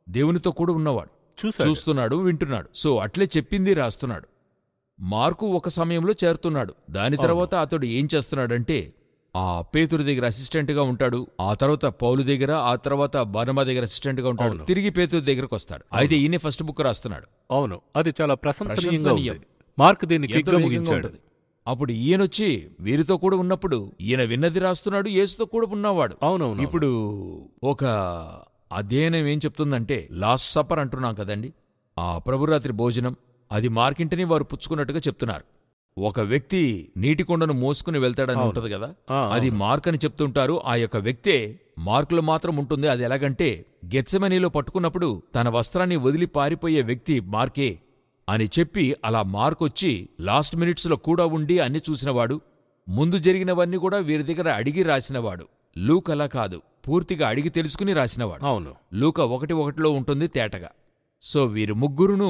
దేవునితో కూడా ఉన్నవాడు చూశాడు చూస్తున్నాడు వింటున్నాడు సో అట్లే చెప్పింది రాస్తున్నాడు మార్కు ఒక సమయంలో చేరుతున్నాడు దాని తర్వాత అతడు ఏం చేస్తున్నాడంటే ఆ పేతురు దగ్గర అసిస్టెంట్ గా ఉంటాడు ఆ తర్వాత పౌలు దగ్గర ఆ తర్వాత బర్నబా దగ్గర అసిస్టెంట్ గా ఉంటాడు అవును. తిరిగి పేతురు దగ్గరకు వస్తాడు అయితే ఈయన ఫస్ట్ బుక్ రాస్తున్నాడు అవును అది చాలా ప్రశంసనీయంగా ప్రశంసనీయం. ఉంది మార్క్ దీన్ని ఎంతో క్విక్గా వేగంగా ముగించాడు ఉంటది. అప్పుడు ఈయనొచ్చి వీరితో కూడా ఉన్నప్పుడు ఈయన విన్నది రాస్తున్నాడు యేసుతో కూడా ఉన్నవాడు అవునవును ఇప్పుడు ఒక అధ్యయనం ఏం చెప్తుందంటే లాస్ట్ సపర్ అంటున్నాం కదండి ఆ ప్రభురాత్రి భోజనం అది మార్కింటని వారు పుచ్చుకున్నట్టుగా చెప్తున్నారు ఒక వ్యక్తి నీటి కొండను మోసుకుని వెళ్తాడని అవును. ఉంటది కదా ఆ, అది అవును. మార్క్ అని చెప్తుంటారు ఆ యొక్క వ్యక్తే మార్కులు మాత్రం ఉంటుంది అది ఎలాగంటే గెత్సెమనీలో పట్టుకున్నప్పుడు తన వస్త్రాన్ని వదిలి పారిపోయే వ్యక్తి మార్కే అని చెప్పి అలా మార్కొచ్చి లాస్ట్ మినిట్స్లో కూడా ఉండి అన్ని చూసినవాడు ముందు జరిగినవన్నీ కూడా వీరి దగ్గర అడిగి రాసినవాడు లూక్ అలా కాదు పూర్తిగా అడిగి తెలుసుకుని రాసినవాడు అవును లూక ఒకటి ఒకటిలో ఉంటుంది తేటగా సో వీరు ముగ్గురును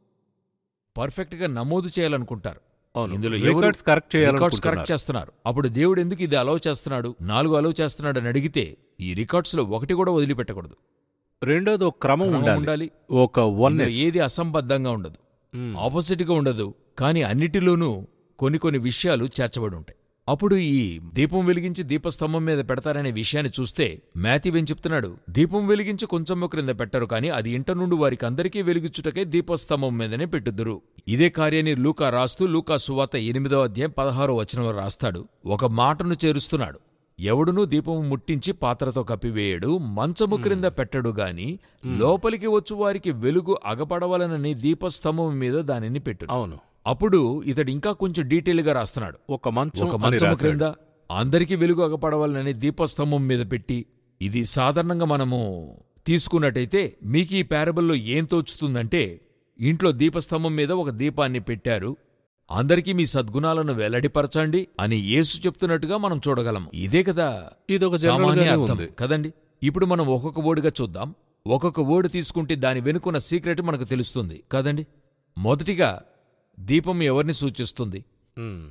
పర్ఫెక్ట్గా నమోదు చేయాలనుకుంటారు అవును ఇందులో ఎవరు- రికార్డ్స్ కరెక్ట్ రికార్డ్స్ కరెక్ట్ చేయాలనుకుంటున్నారు చేస్తున్నారు అప్పుడు దేవుడు ఎందుకు ఇది అలౌ చేస్తున్నాడు నాలుగు అలౌ చేస్తున్నాడు అని అడిగితే ఈ రికార్డ్స్ లో ఒకటి కూడా వదిలిపెట్టకూడదు రెండోది ఒక క్రమం క్రమం ఉండాలి ఉండాలి ఒక వన్ ఇందులో ఏది అసంబద్ధంగా ఉండదు ఆపోజిట్ గా ఉండదు కానీ అన్నిటిలోనూ కొన్ని కొన్ని విషయాలు చేర్చబడి ఉంటాయి అప్పుడు ఈ దీపం వెలిగించి దీపస్తంభం మీద పెడతారనే విషయాన్ని చూస్తే మాథివ్ ఏం చెప్తున్నాడు దీపం వెలిగించి కొంచెం క్రింద పెట్టరు కానీ అది ఇంట నుండి వారికి అందరికీ వెలిగించుటకే దీపస్తంభం మీదనే పెట్టుదురు ఇదే కార్యాన్ని లూకా రాస్తూ లూకా సువాత ఎనిమిదో అధ్యాయం పదహారో వచనంలో రాస్తాడు ఒక మాటను చేరుస్తున్నాడు ఎవడునూ దీపము ముట్టించి పాత్రతో కప్పివేయడు మంచము క్రింద పెట్టడు గాని లోపలికి వచ్చు వారికి వెలుగు అగపడవలనని దీపస్తంభం మీద దానిని పెట్టు అవును అప్పుడు ఇతడు ఇంకా కొంచెం డీటెయిల్గా రాస్తున్నాడు ఒక మంచం ఒక అని మంచము రాశాడు. క్రింద అందరికీ వెలుగు అగపడవాలని దీపస్తంభం మీద పెట్టి ఇది సాధారణంగా మనము తీసుకున్నట్టయితే మీకు ఈ పారబుల్లో ఏం తోచుతుందంటే ఇంట్లో దీపస్తంభం మీద ఒక దీపాన్ని పెట్టారు అందరికీ మీ సద్గుణాలను వెల్లడిపరచండి అని యేసు చెప్తున్నట్టుగా మనం చూడగలం ఇదే కదా ఇది ఒక జనరల్ సామాన్య గానే అర్థం ఉంది కదండి ఇప్పుడు మనం ఒక్కొక్క వర్డ్గా చూద్దాం ఒక్కొక్క వర్డ్ తీసుకుంటే దాని వెనుకున్న సీక్రెట్ మనకు తెలుస్తుంది కదండి మొదటిగా దీపం ఎవరిని సూచిస్తుంది ఉమ్.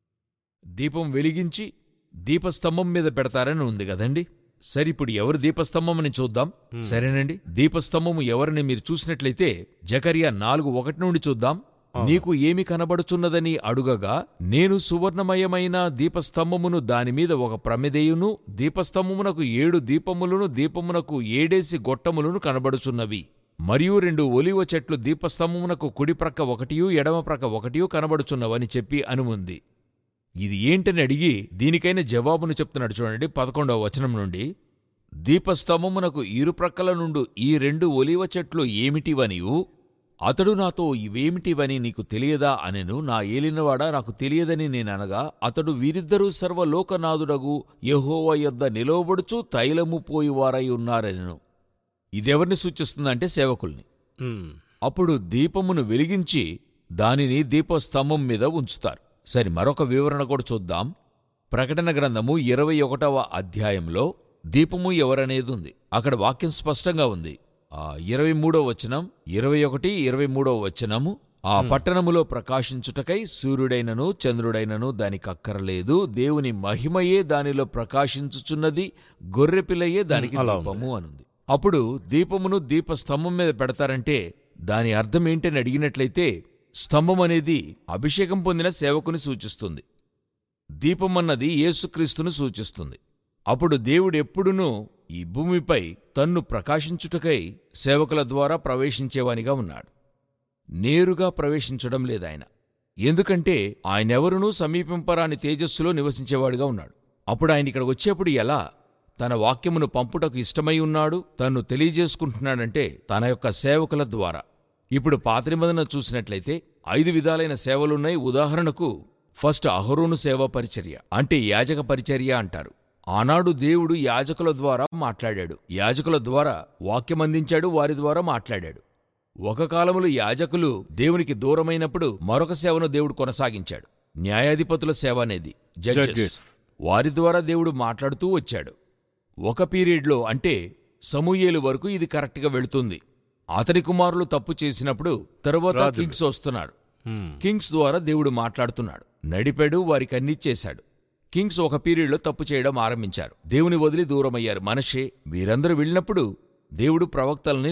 దీపం వెలిగించి దీపస్తంభం మీద పెడతారని ఉంది కదండి సరే ఇప్పుడు ఎవరు దీపస్తంభం అని చూద్దాం Hmm. సరేనండి దీపస్తంభము ఎవరిని మీరు చూసినట్లయితే జకరియా నాలుగు ఒకటి నుండి చూద్దాం అవును. నీకు ఏమి కనబడుచున్నదని అడుగగా నేను సువర్ణమయమైన దీపస్తంభమును దానిమీద ఒక ప్రమిదేయును దీపస్తంభమునకు ఏడు దీపములను దీపమునకు ఏడేసి గొట్టములను కనబడుచున్నవి మరియు రెండు ఒలివ చెట్లు దీపస్తంభమునకు కుడి ప్రక్క ఒకటియు ఎడమ ప్రక్క ఒకటియు కనబడుచున్నవని చెప్పి అనుముంది ఇది ఏంటని అడిగి దీనికైన జవాబును చెప్తున్నాడు చూడండి పదకొండవ వచనం నుండి దీపస్తంభమునకు ఇరుప్రక్కల నుండు ఈ రెండు ఒలివ చెట్లు ఏమిటివనియు అతడు నాతో ఇవేమిటివని నీకు తెలియదా అనెను నా ఏలినవాడా నాకు తెలియదని నేననగా అతడు వీరిద్దరూ సర్వలోకనాథుడగు యెహోవా యొద్ద నిలవబడుచు తైలము పోయివారై ఉన్నారనెను ఇదెవరిని సూచిస్తుందంటే సేవకుల్ని ఉమ్. అప్పుడు దీపమును వెలిగించి దానిని దీపస్తంభం మీద ఉంచుతారు సరి మరొక వివరణ కూడా చూద్దాం ప్రకటన గ్రంథము ఇరవై ఒకటవ అధ్యాయంలో దీపము ఎవరనేది ఉంది అక్కడ వాక్యం స్పష్టంగా ఉంది ఆ ఇరవై మూడో వచనం ఇరవై ఒకటి ఇరవై మూడో వచనము ఆ పట్టణములో ప్రకాశించుటకై సూర్యుడైనను చంద్రుడైనను దానికి అక్కరలేదు దేవుని మహిమయే దానిలో ప్రకాశించుచున్నది గొర్రెపిల్లయే దానికి అలా ఉంది. దీపము అనుంది అప్పుడు దీపమును దీపస్తంభం మీద పెడతారంటే దాని అర్థం ఏంటని అడిగినట్లయితే స్తంభం అనేది అభిషేకం పొందిన సేవకుని సూచిస్తుంది దీపమన్నది యేసుక్రీస్తును సూచిస్తుంది అప్పుడు దేవుడు ఎప్పుడునూ ఈ భూమిపై తన్ను ప్రకాశించుటకై సేవకుల ద్వారా ప్రవేశించేవానిగా ఉన్నాడు నేరుగా ప్రవేశించడం లేదాయన ఎందుకంటే ఆయనెవరునూ సమీపింపరాని తేజస్సులో నివసించేవాడుగా ఉన్నాడు అప్పుడు ఆయన ఇక్కడ వచ్చేప్పుడు ఎలా తన వాక్యమును పంపుటకు ఇష్టమై ఉన్నాడు తన్ను తెలియజేసుకుంటున్నాడంటే తన యొక్క సేవకుల ద్వారా ఇప్పుడు పాత నిబంధన చూసినట్లయితే ఐదు విధాలైన సేవలున్నాయి ఉదాహరణకు ఫస్ట్ అహరోను సేవా పరిచర్య అంటే యాజక పరిచర్య అంటారు ఆనాడు దేవుడు యాజకుల ద్వారా మాట్లాడాడు యాజకుల ద్వారా వాక్యమందించాడు వారి ద్వారా మాట్లాడాడు ఒక కాలములో యాజకులు దేవునికి దూరమైనప్పుడు మరొక సేవను దేవుడు కొనసాగించాడు న్యాయాధిపతుల సేవ అనేది జడ్జెస్ Judges. వారి ద్వారా దేవుడు మాట్లాడుతూ వచ్చాడు ఒక పీరియడ్లో అంటే సమూయేలు వరకు ఇది కరెక్ట్గా వెళుతుంది అతని కుమారులు తప్పు చేసినప్పుడు తరువాత రాజులు. కింగ్స్ వస్తున్నారు ఉమ్. కింగ్స్ ద్వారా దేవుడు మాట్లాడుతున్నాడు నడిపాడు వారికి అన్ని చేశాడు కింగ్స్ ఒక పీరియడ్లో తప్పు చేయడం ఆరంభించారు దేవుని వదిలి దూరమయ్యారు మనషే వీరందరూ వెళ్ళినప్పుడు దేవుడు ప్రవక్తల్ని